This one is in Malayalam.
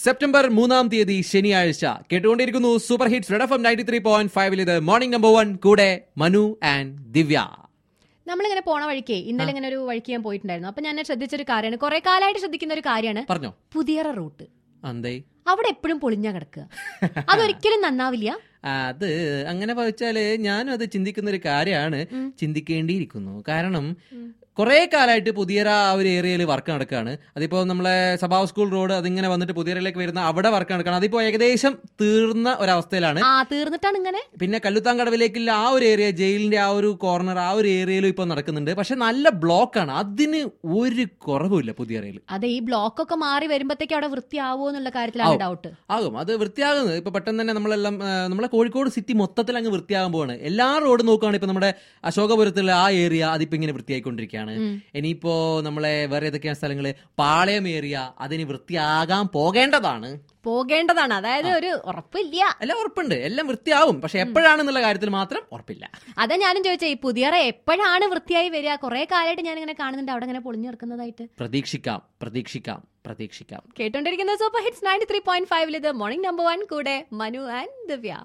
സെപ്റ്റംബർ മൂന്നാം തീയതി ശനിയാഴ്ച കേട്ടുകൊണ്ടിരിക്കുന്നു super hits red F M ninety three point ഫൈവിൽ ഇത് മോർണിംഗ് നമ്പർ വൺ കൂടെ മനു ആൻഡ് ദിവ്യ നമ്മളിങ്ങനെ പോണ വഴിക്കേ ഇന്നലെ ഇങ്ങനെ ഒരു വഴിക്ക് ഞാൻ പോയിട്ടുണ്ടായിരുന്നു അപ്പൊ ഞാൻ ശ്രദ്ധിച്ചൊരു കാര്യമാണ് കുറെ കാലമായിട്ട് ശ്രദ്ധിക്കുന്ന ഒരു കാര്യമാണ് പറഞ്ഞോ പുതിയറ റൂട്ട് അന്തേ അവിടെ എപ്പോഴും പൊളിഞ്ഞ കിടക്കുക അതൊരിക്കലും നന്നാവില്ല അത് അങ്ങനെ വെച്ചാല് ഞാനും അത് ചിന്തിക്കുന്ന ഒരു കാര്യമാണ് ചിന്തിക്കേണ്ടിയിരിക്കുന്നു കാരണം കുറെ കാലമായിട്ട് പുതിയറ ആ ഒരു ഏരിയയിൽ വർക്ക് നടക്കുകയാണ് അതിപ്പോ നമ്മളെ സഭാവ് സ്കൂൾ റോഡ് അതിങ്ങനെ വന്നിട്ട് പുതിയറയിലേക്ക് വരുന്ന അവിടെ വർക്ക് നടക്കുകയാണ് അതിപ്പോ ഏകദേശം തീർന്ന ഒരവസ്ഥയിലാണ് ആ തീർന്നിട്ടാണ് ഇങ്ങനെ പിന്നെ കല്ലുത്താങ്കടവിലേക്കുള്ള ആ ഒരു ഏരിയ ജയിലിന്റെ ആ ഒരു കോർണർ ആ ഒരു ഏരിയയിലും ഇപ്പൊ നടക്കുന്നുണ്ട് പക്ഷെ നല്ല ബ്ലോക്കാണ് അതിന് ഒരു കുറവുമില്ല പുതിയ ഏരിയയിൽ അതെ ഈ ബ്ലോക്ക് ഒക്കെ മാറി വരുമ്പത്തേക്ക് അവിടെ വൃത്തിയാവോ എന്നുള്ള കാര്യത്തിലാണ് ആവും. ഡൗട്ട് ആകും അത് വൃത്തിയാകുന്നത് ഇപ്പൊ പെട്ടെന്ന് തന്നെ നമ്മളെല്ലാം ആ, നമ്മളെ കോഴിക്കോട് സിറ്റി മൊത്തത്തിൽ അങ്ങ് വൃത്തിയാകാൻ പോവാണ് എല്ലാ റോഡ് നോക്കുകയാണ് ഇപ്പൊ നമ്മുടെ അശോകപുരത്തുള്ള ആ ഏരിയ അതിപ്പോ ഇങ്ങനെ വൃത്തിയായിക്കൊണ്ടിരിക്കുകയാണ് ഇനിയിപ്പോ നമ്മളെ വേറെ ഏതൊക്കെയാണ് സ്ഥലങ്ങള് പാളയം ഏരിയ അതിന് വൃത്തിയാകാൻ പോകേണ്ടതാണ് പോകേണ്ടതാണ് അതായത് ഒരു ഉറപ്പില്ല എല്ലാം ഉറപ്പുണ്ട് എല്ലാം വൃത്തിയാവും പക്ഷെ എപ്പോഴാണെന്നുള്ള കാര്യത്തിൽ മാത്രം ഉറപ്പില്ല അതാ ഞാനും ചോദിച്ചേ ഈ പുതിയറ എപ്പോഴാണ് വൃത്തിയായി വരിക കുറെ കാലമായിട്ട് ഞാൻ ഇങ്ങനെ കാണുന്നുണ്ട് അവിടെ ഇങ്ങനെ പൊളിഞ്ഞു കിടക്കുന്നതായിട്ട് പ്രതീക്ഷിക്കാം പ്രതീക്ഷിക്കാം പ്രതീക്ഷിക്കാം കേട്ടോണ്ടിരിക്കുന്ന super hits ninety three point ഫൈവിൽ ഇത് മോർണിംഗ് നമ്പർ വൺ കൂടെ മനു ആൻഡ് ദിവ്യ